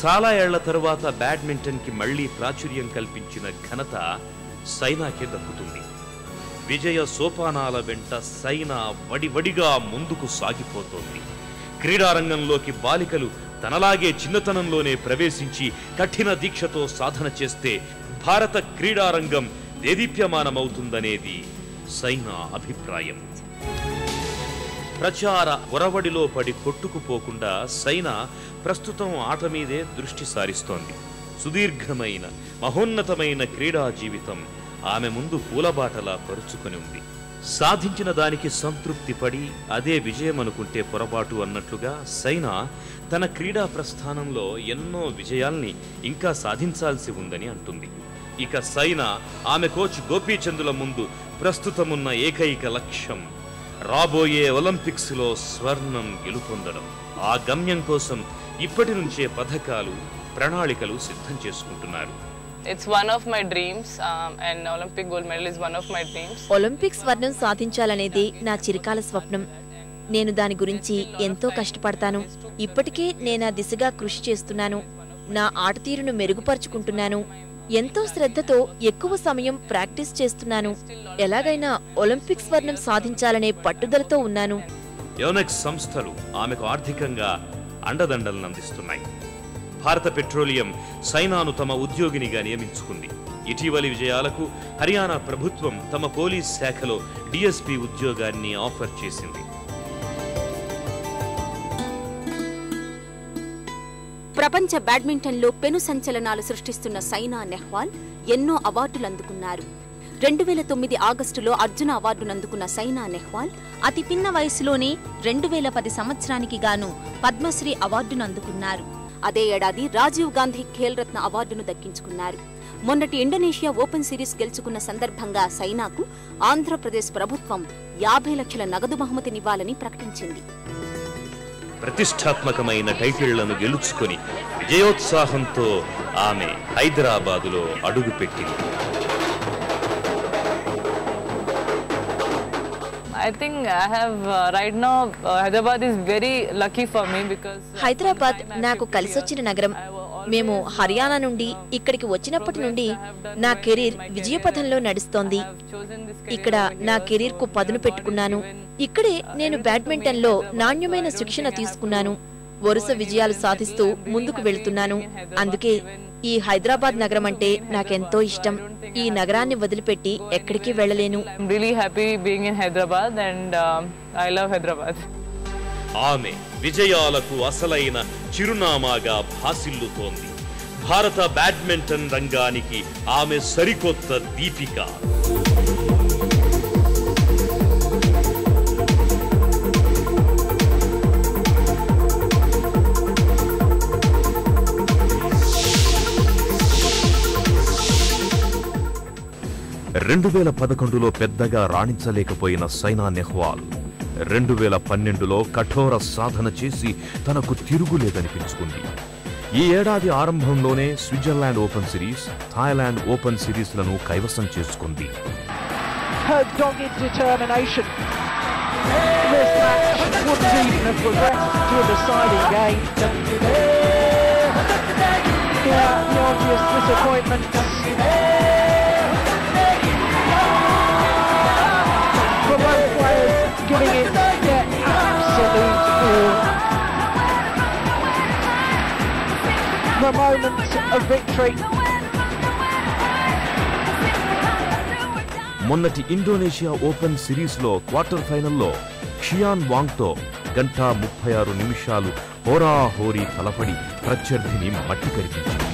చాలా ఏళ్ల తరువాత బ్యాడ్మింటన్కి మళ్లీ ప్రాచుర్యం కల్పించిన ఘనత సైనాకే దక్కుతుంది విజయ సోపానాల వెంట సైనా వడివడిగా ముందుకు సాగిపోతోంది క్రీడారంగంలోకి బాలికలు తనలాగే చిన్నతనంలోనే ప్రవేశించి కఠిన దీక్షతో సాధన చేస్తే భారత క్రీడారంగం దేదీప్యమానమవుతుందనేది సైనా అభిప్రాయం ప్రచార ఒరవడిలో పడి కొట్టుకుపోకుండా సైనా ప్రస్తుతం ఆట మీదే దృష్టి సారిస్తోంది సుదీర్ఘమైన మహోన్నతమైన క్రీడా జీవితం ఆమె ముందు పూలబాటలా పరుచుకొని ఉంది సాధించిన దానికి సంతృప్తి పడి అదే విజయం అనుకుంటే పొరపాటు అన్నట్లుగా సైనా తన క్రీడా ప్రస్థానంలో ఎన్నో విజయాల్ని ఇంకా సాధించాల్సి ఉందని అంటుంది ఇక సైనా ఆమె కోచ్ గోపీచందుల ముందు ప్రస్తుతమున్న ఏకైక లక్ష్యం రాబోయే ఒలింపిక్స్ లో స్వర్ణం గెలుపొందడం ఆ గమ్యం కోసం ఇప్పటి నుంచే పథకాలు ప్రణాళికలు సిద్ధం చేసుకుంటున్నారు It's one of my dreams, um, and Olympic gold medal is one of my dreams. Olympic స్వర్ణం సాధించాలనేది నా చిరకాల స్వప్నం నేను దాని గురించి ఎంతో కష్టపడతాను ఇప్పటికే నేను ఆ దిశగా కృషి చేస్తున్నాను నా ఆట తీరును మెరుగుపరుచుకుంటున్నాను ఎంతో శ్రద్ధతో ఎక్కువ సమయం ప్రాక్టీస్ చేస్తున్నాను ఎలాగైనా ఒలింపిక్ స్వర్ణం సాధించాలనే పట్టుదలతో ఉన్నాను యోనెక్స్ సంస్థలు ఆమెకు ఆర్థికంగా అండదండలను అందిస్తున్నాయి భారత పెట్రోలియం సైనాను తమ ఉద్యోగినిగా నియమించుకుంది ఇటీవలి విజయాలకు హర్యానా ప్రభుత్వం తమ పోలీస్ శాఖలో డిఎస్పీ ఉద్యోగాన్ని ఆఫర్ చేసింది ప్రపంచ బ్యాడ్మింటన్లో పెను సంచలనాలు సృష్టిస్తున్న సైనా నెహ్వాల్ ఎన్నో అవార్డులు అందుకున్నారు రెండు వేల తొమ్మిది ఆగస్టులో అర్జున అవార్డును అందుకున్న సైనా నెహ్వాల్ అతి పిన్న వయసులోనే రెండు వేల పది సంవత్సరానికి గాను పద్మశ్రీ అవార్డును అందుకున్నారు అదే ఏడాది రాజీవ్ గాంధీ ఖేల్ రత్న అవార్డును దక్కించుకున్నారు మొన్నటి ఇండోనేషియా ఓపెన్ సిరీస్ గెలుచుకున్న సందర్భంగా సైనాకు ఆంధ్రప్రదేశ్ ప్రభుత్వం యాభై లక్షల నగదు బహుమతినివ్వాలని ప్రకటించింది ప్రతిష్టాత్మకమైన టైటిళ్లను గెలుచుకొని విజయోత్సాహంతో ఆమె హైదరాబాదులో అడుగుపెట్టింది I think I have uh, right now uh, Hyderabad is very lucky for me because uh, Hyderabad from the time I నాకు took కలిసొచ్చిన here, నగరం I was always, మేము uh, హర్యానా నుండి ఇక్కడికి వచ్చినప్పటి నుండి నా కెరీర్ విజయపథంలో నడుస్తోంది I have chosen this career ఇక్కడ over నా here, కెరీర్ కు so పదును my God is పెట్టుకున్నాను given, ఇక్కడే uh, నేను everything బ్యాడ్మింటన్ to లో me in Hyderabad, నాణ్యమైన so I don't శిక్షణ think I have తీసుకున్నాను to వరుస go విజయాలు anywhere సాధిస్తూ and settle. I'm ముందుకు really వెళ్తున్నాను happy being in Hyderabad, అందుకే even ఈ హైదరాబాద్ I నగరం used to అంటే be in నాకెంతో Hyderabad, so I ఇష్టం don't think ఈ I have నగరాన్ని to వదిలిపెట్టి go ఎక్కడికి anywhere. వెళ్ళలేను I'm really happy being in Hyderabad and um, I love Hyderabad. ఆమె విజయాలకు అసలైన చిరునామాగా భాసిల్లుతోంది భారత బ్యాడ్మింటన్ రంగానికి ఆమె సరికొత్త దీపిక రెండు వేల పదకొండులో పెద్దగా రాణించలేకపోయిన సైనా నెహ్వాల్ రెండు వేల పన్నెండులో కఠోర సాధన చేసి తనకు తిరుగులేదనిపించుకుంది ఈ ఏడాది ఆరంభంలోనే Switzerland open series Thailand open సిరీస్లను కైవసం చేసుకుంది her dogged determination. This match wouldn't even have progressed to a deciding game. Yeah, the obvious disappointment. For both players, giving it their absolute all. The moment of victory మొన్నటి Indonesia open సిరీస్లో quarter ఫైనల్లో షియాన్ వాంగ్తో గంటా ముప్పై ఆరు నిమిషాలు హోరాహోరీ తలపడి ప్రత్యర్థిని మట్టి కరిపించింది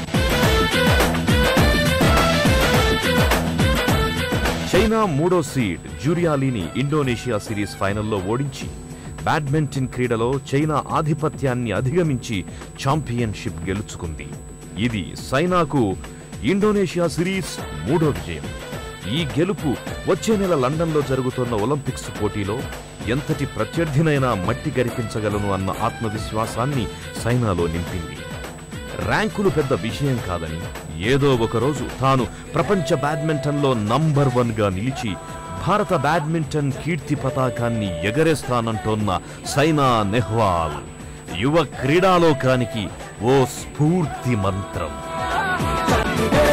చైనా మూడో సీడ్ జూరియాలీని ఇండోనేషియా సిరీస్ ఫైనల్లో ఓడించి బ్యాడ్మింటన్ క్రీడలో చైనా ఆధిపత్యాన్ని అధిగమించి ఛాంపియన్షిప్ గెలుచుకుంది ఇది సైనాకు ఇండోనేషియా సిరీస్ మూడో విజయం ఈ గెలుపు వచ్చే నెల లండన్లో జరుగుతున్న ఒలింపిక్స్ పోటీలో ఎంతటి ప్రత్యర్థినైనా మట్టి గరిపించగలను అన్న ఆత్మవిశ్వాసాన్ని సైనాలో నింపింది ర్యాంకులు పెద్ద విషయం కాదని ఏదో ఒకరోజు తాను ప్రపంచ బ్యాడ్మింటన్లో నంబర్ వన్ గా నిలిచి భారత బ్యాడ్మింటన్ కీర్తి పతాకాన్ని ఎగరేస్తానంటోన్న సైనా నెహ్వాల్ యువ క్రీడాలోకానికి ఓ స్ఫూర్తి మంత్రం